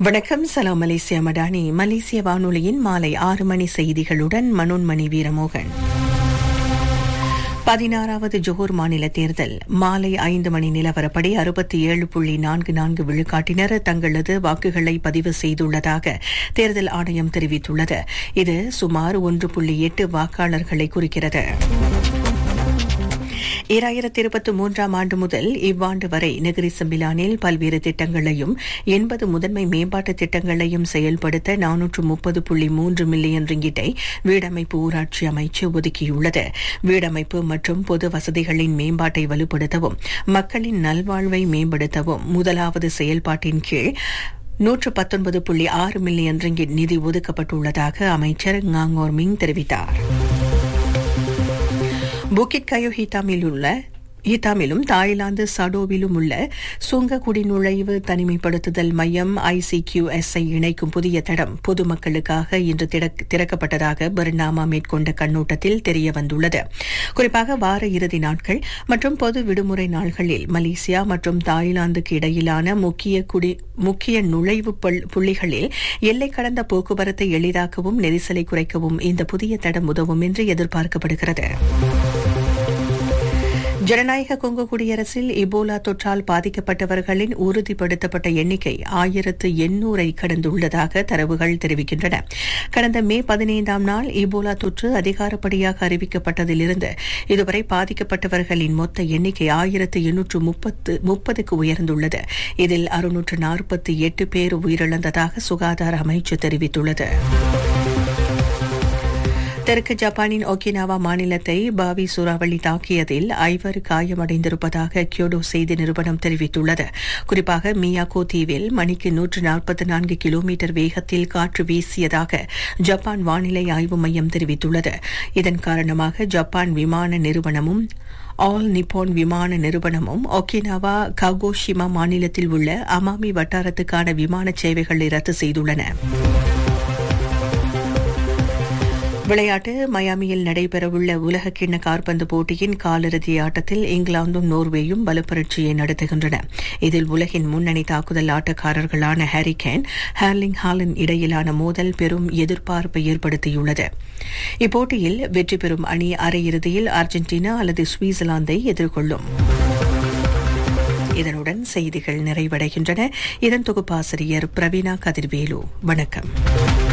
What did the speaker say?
வணக்கம் சலாம் மலேசியா மடானி மலேசிய வானொலியின் மாலை ஆறு மணி செய்திகளுடன் மனோன்மணி வீரமோகன் பதினாறாவது ஜோஹர் மாநில தேர்தல் மாலை ஐந்து மணி நிலவரப்படி அறுபத்தி ஏழு புள்ளி நான்கு நான்கு விழுக்காட்டினர் தங்களது வாக்குகளை பதிவு செய்துள்ளதாக தேர்தல் ஆணையம் தெரிவித்துள்ளது இது சுமார் ஒன்று புள்ளி எட்டு வாக்காளர்களை குறிக்கிறது ஈராயிரத்தி இருபத்தி மூன்றாம் ஆண்டு முதல் இவ்வாண்டு வரை நெகிரி சம்பிலானில் பல்வேறு திட்டங்களையும் எண்பது முதன்மை மேம்பாட்டு திட்டங்களையும் செயல்படுத்த நானூற்று முப்பது புள்ளி மூன்று மில்லியன் ரிங்கிட்டை வீடமைப்பு ஊராட்சி அமைச்சு ஒதுக்கியுள்ளது வீடமைப்பு மற்றும் பொது வசதிகளின் மேம்பாட்டை வலுப்படுத்தவும் மக்களின் நல்வாழ்வை மேம்படுத்தவும் முதலாவது செயல்பாட்டின் கீழ் நூற்று பத்தொன்பது புள்ளி ஆறு மில்லியன் ரிங்கிட் நிதி ஒதுக்கப்பட்டுள்ளதாக அமைச்சர் ngangor மிங் தெரிவித்தார் புக்கிட் கயோ ஹிட்டாமில் உள்ள ஈத்தாமிலும் தாய்லாந்து சடோவிலும் உள்ள சுங்க குடிநுழைவு தனிமைப்படுத்துதல் மையம் ஐசிகியூஎஸ்ஐ இணைக்கும் புதிய தடம் பொதுமக்களுக்காக இன்று திறக்கப்பட்டதாக பர்னாமா மேற்கொண்ட கண்ணோட்டத்தில் தெரிய வந்துள்ளது குறிப்பாக வார இறுதி நாட்கள் மற்றும் பொது விடுமுறை நாள்களில் மலேசியா மற்றும் தாய்லாந்துக்கு இடையிலான முக்கிய குடி முக்கிய நுழைவு புள்ளிகளில் எல்லை கடந்த போக்குவரத்தை எளிதாக்கவும் நெரிசலை குறைக்கவும் இந்த புதிய தடம் உதவும் என்று எதிர்பார்க்கப்படுகிறது ஜனநாயக கொங்கு குடியரசில் இபோலா தொற்றால் பாதிக்கப்பட்டவர்களின் உறுதிப்படுத்தப்பட்ட எண்ணிக்கை ஆயிரத்து எண்ணூரை கடந்துள்ளதாக தரவுகள் தெரிவிக்கின்றன கடந்த மே பதினைந்தாம் நாள் இபோலா தொற்று அதிகாரப்படியாக அறிவிக்கப்பட்டதிலிருந்து இதுவரை பாதிக்கப்பட்டவர்களின் மொத்த எண்ணிக்கை ஆயிரத்து எண்ணூற்று முப்பத்து முப்பதுக்கு உயர்ந்துள்ளது இதில் அறுநூற்று நாற்பத்தி எட்டு பேர் உயிரிழந்ததாக சுகாதார அமைச்சு தெரிவித்துள்ளது தெற்கு ஜப்பானின் ஒகினாவா மாநிலத்தை பாவி சூறாவளி தாக்கியதில் ஐவர் காயமடைந்திருப்பதாக கியோடோ செய்தி நிறுவனம் தெரிவித்துள்ளது குறிப்பாக மியாகோ தீவில் மணிக்கு நூற்று நாற்பத்தி நான்கு கிலோமீட்டர் வேகத்தில் காற்று வீசியதாக ஜப்பான் வானிலை ஆய்வு மையம் தெரிவித்துள்ளது இதன் காரணமாக ஜப்பான் விமான நிறுவனமும் ஆல் நிப்போன் விமான நிறுவனமும் ஒகினாவா ககோஷிமா மாநிலத்தில் உள்ள அமாமி வட்டாரத்துக்கான விமான சேவைகளை ரத்து செய்துள்ளன விளையாட்டு மயாமியில் நடைபெறவுள்ள உலக கிண்ண கார்பந்து போட்டியின் காலிறுதி ஆட்டத்தில் இங்கிலாந்தும் நோர்வேயும் பலப்பரட்சியை நடத்துகின்றன இதில் உலகின் முன்னணி தாக்குதல் ஆட்டக்காரர்களான ஹாரிகேன் ஹேர்லிங் ஹாலன் இடையிலான மோதல் பெரும் எதிர்பார்ப்பை ஏற்படுத்தியுள்ளது இப்போட்டியில் வெற்றி பெறும் அணி அரையிறுதியில் அர்ஜென்டினா அல்லது சுவிட்சர்லாந்தை எதிர்கொள்ளும் இதனுடன் செய்திகள் நிறைவடைகின்றன இதன் தொகுப்பாசிரியர் பிரவீனா கதிர்வேலு வணக்கம்